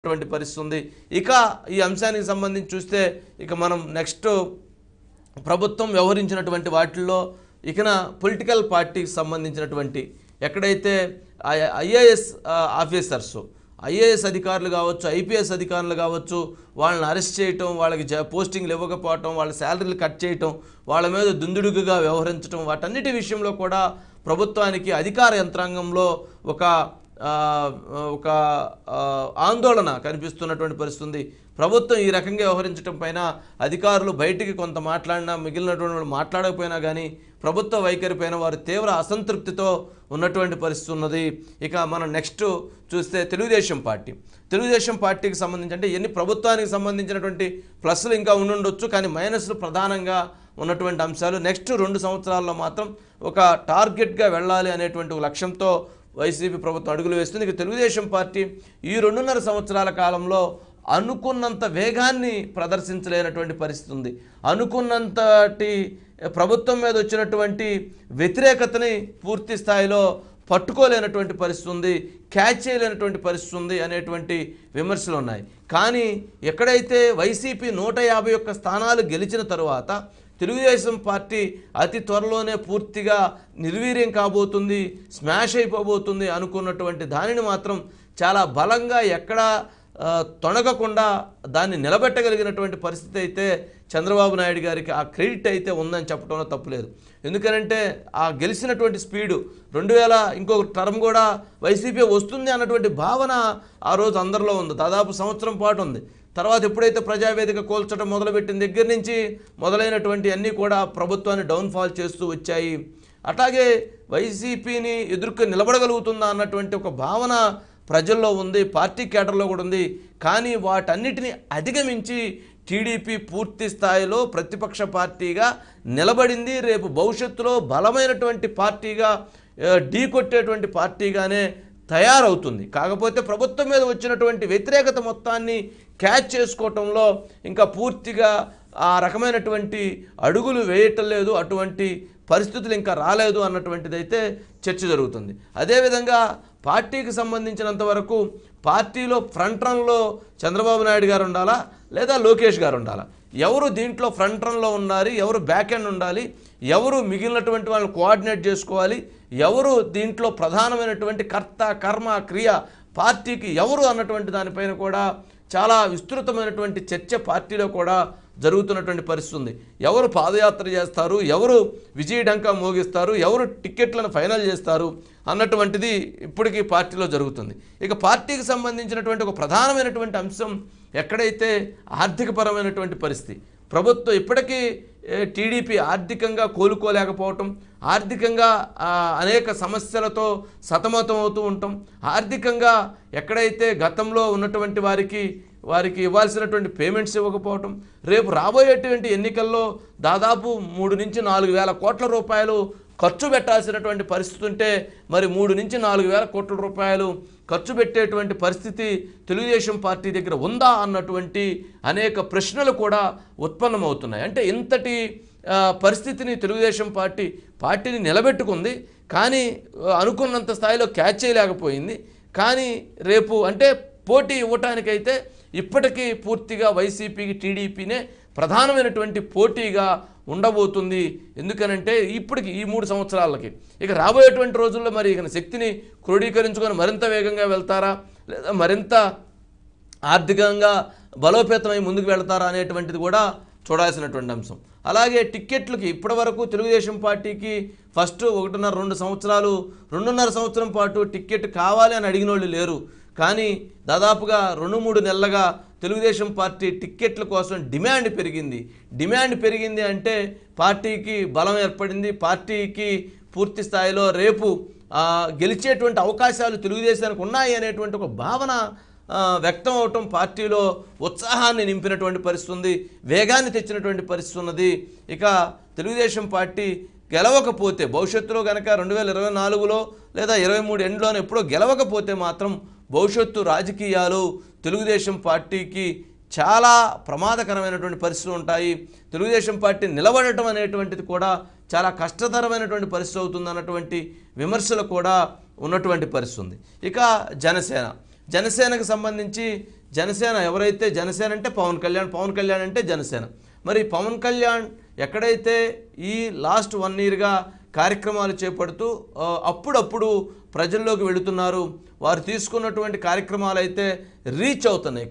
అటువంటి పరిస్థితి ఉంది ఇక ఈ అంశానికి సంబంధించి చూస్తే ఇక మనం నెక్స్ట్ ప్రభుత్వం వ్యవహరించినటువంటి వాటిల్లో ఇకన పొలిటికల్ పార్టీకి సంబంధించినటువంటి ఎక్కడైతే ఐఏఎస్ ఆఫీసర్స్ ఐఏఎస్ అధికారులు కావచ్చు ఐపీఎస్ అధికారులు కావచ్చు వాళ్ళని అరెస్ట్ చేయటం వాళ్ళకి జ పోస్టింగ్లు ఇవ్వకపోవటం వాళ్ళ శాలరీలు కట్ చేయటం వాళ్ళ మీద దుందుడుగుగా వ్యవహరించడం వాటన్నిటి విషయంలో కూడా ప్రభుత్వానికి అధికార యంత్రాంగంలో ఒక ఆ, ఒక ఆ, ఆందోళన కనిపిస్తున్నటువంటి పరిస్థితి ఉంది ప్రభుత్వం ఈ రకంగా వ్యవహరించడం పైన అధికారులు బయటికి కొంత మాట్లాడినా మిగిలినటువంటి వాళ్ళు మాట్లాడకపోయినా కానీ ప్రభుత్వ వైఖరి పైన వారు తీవ్ర అసంతృప్తితో ఉన్నటువంటి పరిస్థితి ఉన్నది ఇక మనం నెక్స్ట్ చూస్తే తెలుగుదేశం పార్టీ తెలుగుదేశం పార్టీకి సంబంధించి అంటే ఎన్ని ప్రభుత్వానికి సంబంధించినటువంటి ప్లస్లు ఇంకా ఉండుండొచ్చు కానీ మైనస్లు ప్రధానంగా ఉన్నటువంటి అంశాలు నెక్స్ట్ రెండు సంవత్సరాల్లో మాత్రం ఒక టార్గెట్గా వెళ్ళాలి అనేటువంటి ఒక లక్ష్యంతో వైసీపీ ప్రభుత్వం అడుగులు వేస్తుంది ఇక తెలుగుదేశం పార్టీ ఈ రెండున్నర సంవత్సరాల కాలంలో అనుకున్నంత వేగాన్ని ప్రదర్శించలేనటువంటి పరిస్థితి ఉంది అనుకున్నంతటి ప్రభుత్వం మీద వచ్చినటువంటి వ్యతిరేకతని పూర్తి స్థాయిలో పట్టుకోలేనటువంటి పరిస్థితి ఉంది క్యాచ్ చేయలేనటువంటి పరిస్థితి ఉంది అనేటువంటి విమర్శలు ఉన్నాయి కానీ ఎక్కడైతే వైసీపీ నూట యాభై ఒక్క స్థానాలు గెలిచిన తరువాత తెలుగుదేశం పార్టీ అతి త్వరలోనే పూర్తిగా నిర్వీర్యం కాబోతుంది స్మాష్ అయిపోబోతుంది అనుకున్నటువంటి దానిని మాత్రం చాలా బలంగా ఎక్కడా ఆ, తొణగకుండా దాన్ని నిలబెట్టగలిగినటువంటి పరిస్థితి అయితే చంద్రబాబు నాయుడు గారికి ఆ క్రెడిట్ అయితే ఉందని చెప్పడంలో తప్పులేదు ఎందుకనంటే ఆ గెలిచినటువంటి స్పీడు రెండు వేల ఇంకొక టర్మ్ కూడా వైసీపీ వస్తుంది అన్నటువంటి భావన ఆ రోజు అందరిలో ఉంది దాదాపు సంవత్సరం పాటు ఉంది తర్వాత ఎప్పుడైతే ప్రజావేదిక కోల్చడం మొదలుపెట్టిన దగ్గర నుంచి మొదలైనటువంటి అన్నీ కూడా ప్రభుత్వాన్ని డౌన్ఫాల్ చేస్తూ వచ్చాయి అట్లాగే వైసీపీని ఎదుర్కొని నిలబడగలుగుతుందా అన్నటువంటి ఒక భావన ప్రజల్లో ఉంది పార్టీ కేటర్లో కూడా ఉంది కానీ వాటన్నిటిని అధిగమించి టీడీపీ పూర్తి స్థాయిలో ప్రతిపక్ష పార్టీగా నిలబడింది రేపు భవిష్యత్తులో బలమైనటువంటి పార్టీగా ఆ, ఢీకొట్టేటువంటి పార్టీగానే తయారవుతుంది కాకపోతే ప్రభుత్వం మీద వచ్చినటువంటి వ్యతిరేకత మొత్తాన్ని క్యాచ్ చేసుకోవటంలో ఇంకా పూర్తిగా ఆ రకమైనటువంటి అడుగులు వేయటం లేదు అటువంటి పరిస్థితులు ఇంకా రాలేదు అన్నటువంటిది అయితే చర్చ జరుగుతుంది అదేవిధంగా పార్టీకి సంబంధించినంత వరకు పార్టీలో ఫ్రంట్ రన్లో చంద్రబాబు నాయుడు గారు ఉండాలా లేదా లోకేష్ గారు ఉండాలా ఎవరు దీంట్లో ఫ్రంట్ రన్లో ఉండాలి ఎవరు బ్యాక్ ఎండ్ ఉండాలి ఎవరు మిగిలినటువంటి వాళ్ళని కోఆర్డినేట్ చేసుకోవాలి ఎవరు దీంట్లో ప్రధానమైనటువంటి కర్త కర్మ క్రియ పార్టీకి ఎవరు అన్నటువంటి దానిపైన కూడా చాలా విస్తృతమైనటువంటి చర్చ పార్టీలో కూడా జరుగుతున్నటువంటి పరిస్థితి ఉంది ఎవరు పాదయాత్ర చేస్తారు ఎవరు విజయడంకా మోగిస్తారు ఎవరు టిక్కెట్లను ఫైనల్ చేస్తారు అన్నటువంటిది ఇప్పటికీ పార్టీలో జరుగుతుంది ఇక పార్టీకి సంబంధించినటువంటి ఒక ప్రధానమైనటువంటి అంశం ఎక్కడైతే ఆర్థికపరమైనటువంటి పరిస్థితి ప్రభుత్వం ఇప్పటికీ ఏ, టీడీపీ ఆర్థికంగా కోలుకోలేకపోవటం ఆర్థికంగా ఆ, అనేక సమస్యలతో సతమతం అవుతూ ఉంటాం ఆర్థికంగా ఎక్కడైతే గతంలో ఉన్నటువంటి వారికి వారికి ఇవ్వాల్సినటువంటి పేమెంట్స్ ఇవ్వకపోవటం రేపు రాబోయేటువంటి ఎన్నికల్లో దాదాపు మూడు నుంచి నాలుగు వేల కోట్ల రూపాయలు ఖర్చు పెట్టాల్సినటువంటి పరిస్థితి ఉంటే మరి మూడు నుంచి నాలుగు వేల కోట్ల రూపాయలు ఖర్చు పెట్టేటువంటి పరిస్థితి తెలుగుదేశం పార్టీ దగ్గర ఉందా అన్నటువంటి అనేక ప్రశ్నలు కూడా ఉత్పన్నమవుతున్నాయి అంటే ఇంతటి ఆ, పరిస్థితిని తెలుగుదేశం పార్టీ పార్టీని నిలబెట్టుకుంది కానీ ఆ, అనుకున్నంత స్థాయిలో క్యాచ్ చేయలేకపోయింది కానీ రేపు అంటే పోటీ ఇవ్వటానికైతే ఇప్పటికీ పూర్తిగా వైసీపీకి టీడీపీనే ప్రధానమైనటువంటి పోటీగా ఉండబోతుంది ఎందుకనంటే ఇప్పటికి ఈ మూడు సంవత్సరాలకి ఇక రాబోయేటువంటి రోజుల్లో మరి ఇక శక్తిని క్రోడీకరించుకొని మరింత వేగంగా వెళ్తారా లేదా మరింత ఆర్థికంగా బలోపేతమై ముందుకు వెళ్తారా అనేటువంటిది కూడా చూడాల్సినటువంటి అంశం అలాగే టిక్కెట్లకి ఇప్పటివరకు తెలుగుదేశం పార్టీకి ఫస్ట్ ఒకటిన్నర రెండు సంవత్సరాలు రెండున్నర సంవత్సరం పాటు టిక్కెట్ కావాలి అని అడిగిన వాళ్ళు లేరు కానీ దాదాపుగా రెండు మూడు నెలలుగా తెలుగుదేశం పార్టీ టిక్కెట్ల కోసం డిమాండ్ పెరిగింది డిమాండ్ పెరిగింది అంటే పార్టీకి బలం ఏర్పడింది పార్టీకి పూర్తి స్థాయిలో రేపు ఆ, గెలిచేటువంటి అవకాశాలు తెలుగుదేశానికి ఉన్నాయి అనేటువంటి ఒక భావన ఆ, వ్యక్తం అవటం పార్టీలో ఉత్సాహాన్ని నింపినటువంటి పరిస్థితి ఉంది వేగాన్ని తెచ్చినటువంటి పరిస్థితి ఉన్నది ఇక తెలుగుదేశం పార్టీ గెలవకపోతే భవిష్యత్తులో కనుక రెండు వేల ఇరవై నాలుగులో లేదా ఇరవై మూడు ఎండ్లోనే ఎప్పుడో గెలవకపోతే మాత్రం భవిష్యత్తు రాజకీయాలు తెలుగుదేశం పార్టీకి చాలా ప్రమాదకరమైనటువంటి పరిస్థితులు ఉంటాయి తెలుగుదేశం పార్టీ నిలబడటం అనేటువంటిది కూడా చాలా కష్టతరమైనటువంటి పరిస్థితి అవుతుంది అన్నటువంటి విమర్శలు కూడా ఉన్నటువంటి పరిస్థితి ఉంది ఇక జనసేన జనసేనకు సంబంధించి జనసేన ఎవరైతే జనసేన అంటే పవన్ కళ్యాణ్ పవన్ కళ్యాణ్ అంటే జనసేన మరి పవన్ కళ్యాణ్ ఎక్కడైతే ఈ లాస్ట్ వన్ ఇయర్గా కార్యక్రమాలు చేపడుతూ ఆ, అప్పుడప్పుడు ప్రజల్లోకి వెళుతున్నారు వారు తీసుకున్నటువంటి కార్యక్రమాలు అయితే రీచ్ అవుతున్నాయి